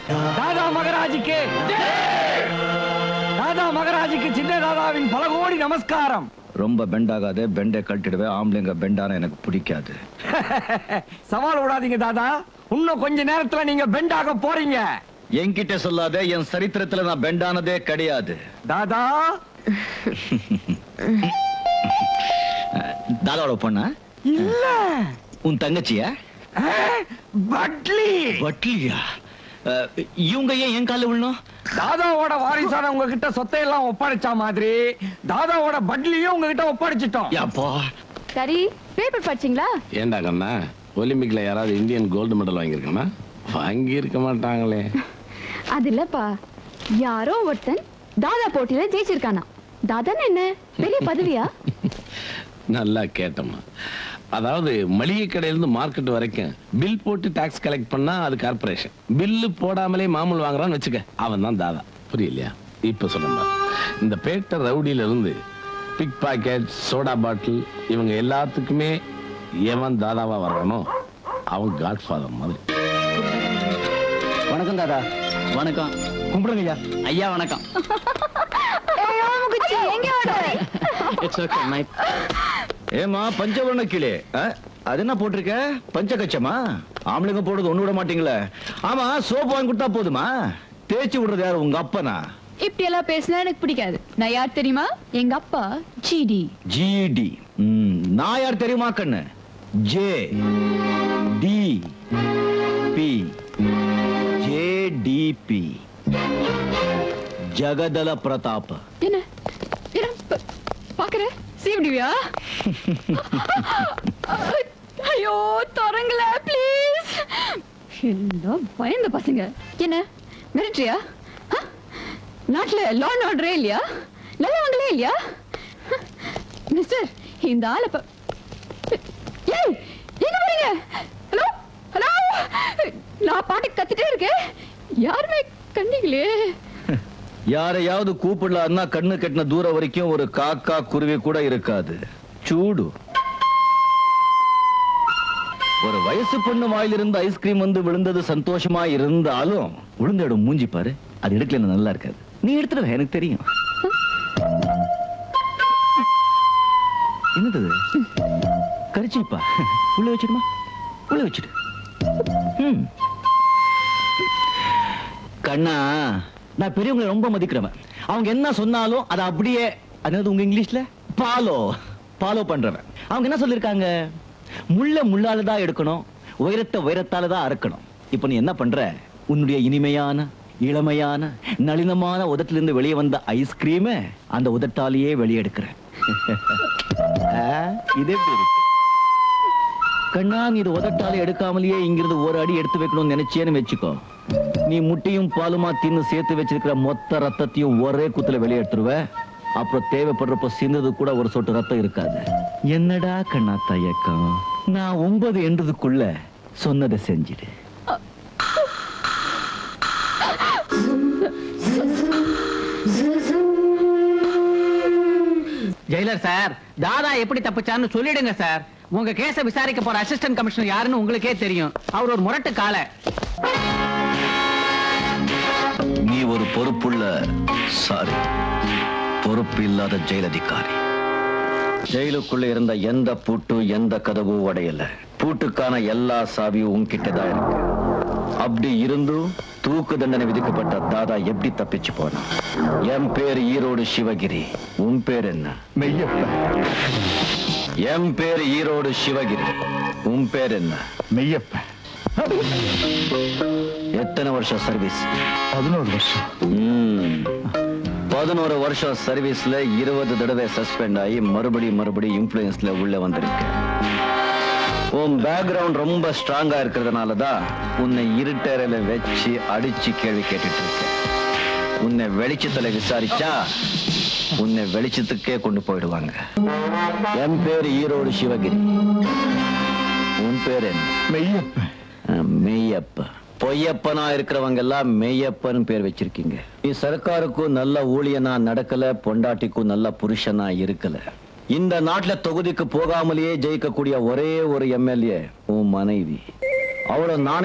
தாதா மகராஜுக்கு தாதா மகராஜுக்கு சின்ன தாதாவின் பல கோடி நமஸ்காரம் ரொம்ப பெண்ட் ஆகாத பெண்டை கழட்டிடுவேன் ஆம்பளைங்க பெண்டான எனக்கு பிடிக்காது சவால் விடாதீங்க தாதா இன்னும் கொஞ்ச நேரத்துல நீங்க பெண்டாக போறீங்க என்கிட்ட சொல்லாத என் சரித்திரத்துல நான் பெண்டானதே கிடையாது தாதா தாதாவோட பொண்ணா இல்ல உன் தங்கச்சியா அஹ், பட்லி வட்லியா அஹ், இவங்க ஏன் என் கால விழணும் தாதாவோட வாரிசான உங்ககிட்ட சொத்தை எல்லாம் ஒப்படைச்ச மாதிரி தாதாவோட பட்லியும் உங்ககிட்ட ஒப்படைச்சிட்டோம் அப்பா சரி பேப்பர் படிச்சீங்களா ஏண்டா கண்ணா ஒலிம்பிக்ல யாராவது இந்தியன் கோல்டு மெடல் வாங்கியிருக்கானா வாங்கி இருக்க மாட்டாங்களே அது இல்லப்பா யாரோ ஒருத்தன் தாதா போட்டியில ஜெயிச்சிருக்கானா தாதான்னு என்ன பெரிய பதவியா நல்லா கேட்டம்மா அதாவது மளிகை கடையிலிருந்து மார்க்கெட் வரைக்கும் பில் போட்டு டாக்ஸ் கலெக்ட் பண்ணா அது கார்பரேஷன் பில்லு போடாமலே மாமூல் வாங்குறான்னு வச்சுக்க அவன் தான் தாதா புரியலையா இப்ப சொல்லுங்க இந்த பேட்டை ரவுடியில இருந்து பிக் பாக்கெட் சோடா பாட்டில் இவங்க எல்லாத்துக்குமே எவன் தாதாவா வர்றானோ அவன் காட்ஃபாதர் மாதிரி வணக்கம் தாதா வணக்கம் கும்பிடுங்க ஐயா ஐயா வணக்கம் எங்க ஓட ஏமா பஞ்சவர்ண கிளே அஹ், அது என்ன போட்டிருக்க பஞ்சகச்சமா ஆம்பளைங்க போடுறது ஒண்ணு விட மாட்டீங்களே ஆமா சோப்பு வாங்கி கொடுத்தா போதுமா தேய்ச்சி விடுறது யாரு உங்க அப்பனா இப்படி எல்லாம் பேசினா எனக்கு பிடிக்காது நான் யார் தெரியுமா எங்க அப்பா ஜிடி ஜிடி நான் யார் தெரியுமா கண்ணு J D P JDP Jagadala Pratap என்ன என்ன ப- பாக்குற சீவிடுவியா ஐயோ தொடங்கல ப்ளீஸ் எல்லாம் பயந்த பசங்க என்ன மிரட்டுறியா ஆ? நாட்டுல லான் ஆர்டரே இல்லையா நல்லவங்களே இல்லையா மிஸ்டர் இந்த ஆளை ப- ஏய் எங்க போறீங்க ஹலோ ஹலோ நான் பாட்டு கத்திட்டே இருக்கேன் யாருமே கண்டிங்களே யாரையாவது கூப்பிடலான்னா கண்ணு கட்டின தூரம் வரைக்கும் ஒரு காக்கா குருவி கூட இருக்காது சூடு ஒரு வயசு பொண்ணு வாயிலிருந்து ஐஸ்கிரீம் வந்து விழுந்தது சந்தோஷமா இருந்தாலும் விழுந்த இடம் மூஞ்சி பாரு அது எடுக்கல நல்லா இருக்காது நீ எடுத்துருவ எனக்கு தெரியும் என்னது இது? கரிச்சிப்பா உள்ள வச்சிடுமா உள்ள வச்சிடு ம். கண்ணா நான் பெரியவங்களை ரொம்ப மதிக்கிறவன் அவங்க என்ன சொன்னாலும் அதை அப்படியே அதாவது உங்க இங்கிலீஷ்ல பாலோ ஃபாலோ பண்றவன் அவங்க என்ன சொல்லிருக்காங்க முள்ள முள்ளால தான் எடுக்கணும் உயரத்தை உயரத்தால தான் அறுக்கணும் இப்போ நீ என்ன பண்ற உன்னுடைய இனிமையான இளமையான நளினமான உதட்டிலிருந்து வெளியே வந்த ஐஸ்கிரீமை அந்த உதட்டாலேயே வெளியெடுக்கிற ஆ, இது எப்படி இருக்கு கண்ணா நீ இது உதட்டால எடுக்காமலேயே இங்கிருந்து ஒரு அடி எடுத்து வைக்கணும்னு நினைச்சேன்னு வச்சுக்கோ நீ முட்டையும் பாலுமா தின்னு சேர்த்து வச்சிருக்கிற மொத்த ரத்தத்தையும் ஒரே குத்துல வெளியே எடுத்துருவ அப்புறம் தேவைப்படுறப்ப சிந்தது கூட ஒரு சொட்டு ரத்தம் இருக்காது என்னடா கண்ணா தயக்கம் நான் ஒன்பது என்றதுக்குள்ள சொன்னதை செஞ்சிடு ஜெயிலர் சார் தாதா எப்படி தப்பிச்சான்னு சொல்லிடுங்க சார் உங்க கேஸ விசாரிக்க போற அசிஸ்டன்ட் கமிஷனர் யாருன்னு உங்களுக்கே தெரியும் அவர் ஒரு முரட்டு காலை நீ ஒரு பொறுப்புள்ள சாரி பொறுப்பு இல்லாத ஜெயில் அதிகாரி ஜெயிலுக்குள்ள இருந்த எந்த பூட்டு எந்த கதவும் உடையல பூட்டுக்கான எல்லா சாவியும் உன்கிட்ட தான் இருக்கு அப்படி இருந்தும் தூக்கு தண்டனை விதிக்கப்பட்ட தாதா எப்படி தப்பிச்சு போனான் என் பேர் ஈரோடு சிவகிரி உன் பேர் என்ன மெய்யப்ப என் பேர் ஈரோடு சிவகிரி உன் பேர் என்ன மெய்யப்ப எத்தனை வருஷம் சர்வீஸ் பதினோரு வருஷம் ம். பதினோரு வருஷம் சர்வீஸ்ல இருபது தடவை சஸ்பெண்ட் ஆகி மறுபடி மறுபடி இன்ஃபுளுன்ஸ்ல உள்ள வந்திருக்க உன் பேக்ரவுண்ட் ரொம்ப ஸ்ட்ராங்கா இருக்கிறதுனால தான் உன்னை இருட்டறையில வச்சு அடிச்சு கேள்வி கேட்டுட்டு இருக்க உன்னை வெளிச்சத்துல விசாரிச்சா உன்னை வெளிச்சத்துக்கே கொண்டு போயிடுவாங்க என் பேர் ஈரோடு சிவகிரி உன் பேர் என்ன மெய்யப்ப அஹ், மெய்யப்ப பொய்யப்பனா இருக்கிறவங்க எல்லாம் மெய்யப்பன் பேர் வச்சிருக்கீங்க நீ சர்க்காருக்கும் நல்ல ஊழியனா நடக்கல பொண்டாட்டிக்கும் நல்ல புருஷனா இருக்கல இந்த நாட்டுல தொகுதிக்கு போகாமலேயே ஜெயிக்கக்கூடிய ஒரே ஒரு எம்எல்ஏ உன் மனைவி அவளை நான்